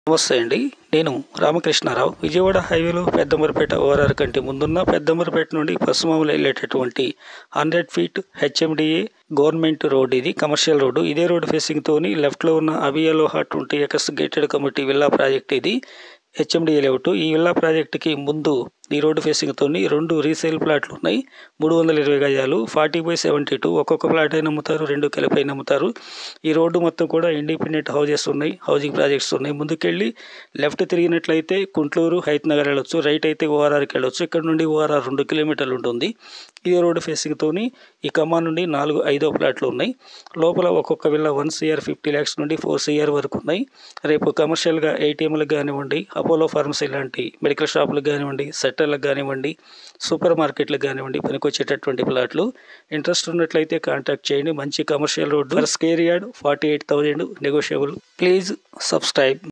నమస్తే అండి నేను రామకృష్ణారావు విజయవాడ హైవేలో పెద్దమరిపేట ఓఆర్ఆర్ కంటే ముందున్న పెద్దమరిపేట నుండి పశ్చిమములు వెళ్ళేటటువంటి hundred feet HMDA government road ఇది కమర్షియల్ రోడ్డు ఇదే రోడ్ ఫేసింగ్ తోని లెఫ్ట్లో ఉన్న అబియాలోహా twenty acres gated committee villa project ఇది హెచ్ఎండిఏ లేఅవుట్ ఈ విల్లా ప్రాజెక్ట్కి ముందు ఈ రోడ్డు ఫేసింగ్ తోని రెండు రీసేల్ ప్లాట్లు ఉన్నాయి మూడు వందల ఇరవై గజాలు ఫార్టీ బై సెవెంటీ టూ ఒక్కొక్క ప్లాట్ అయినా అమ్ముతారు రెండు కలిపి అయినా అమ్ముతారు ఈ రోడ్డు మొత్తం కూడా ఇండిపెండెంట్ హౌజెస్ ఉన్నాయి హౌసింగ్ ప్రాజెక్ట్స్ ఉన్నాయి ముందుకెళ్ళి లెఫ్ట్ తిరిగినట్లయితే కుంట్లూరు హైత్ నగర్ వెళ్ళొచ్చు రైట్ అయితే ఓఆర్ఆర్కి వెళ్ళొచ్చు ఇక్కడ నుండి ఓఆర్ఆర్ రెండు కిలోమీటర్లు ఉంటుంది ఈ రోడ్డు ఫేసింగ్ తోని ఈ కమా నుండి నాలుగు ఐదో ప్లాట్లు ఉన్నాయి లోపల ఒక్కొక్క villa one CR fifty lakhs నుండి ఫోర్ సిఆర్ వరకు ఉన్నాయి రేపు కమర్షియల్గా ఏటీఎంలకు కానివ్వండి అపోలో ఫార్మసీ లాంటి మెడికల్ షాపులకు కానివ్వండి సెక్టర్లకు కానివ్వండి సూపర్ మార్కెట్లకు కానివ్వండి పనికొచ్చేటటువంటి ప్లాట్లు ఇంట్రెస్ట్ ఉన్నట్లయితే కాంటాక్ట్ చేయండి మంచి commercial road per square yard forty eight thousand negotiable please subscribe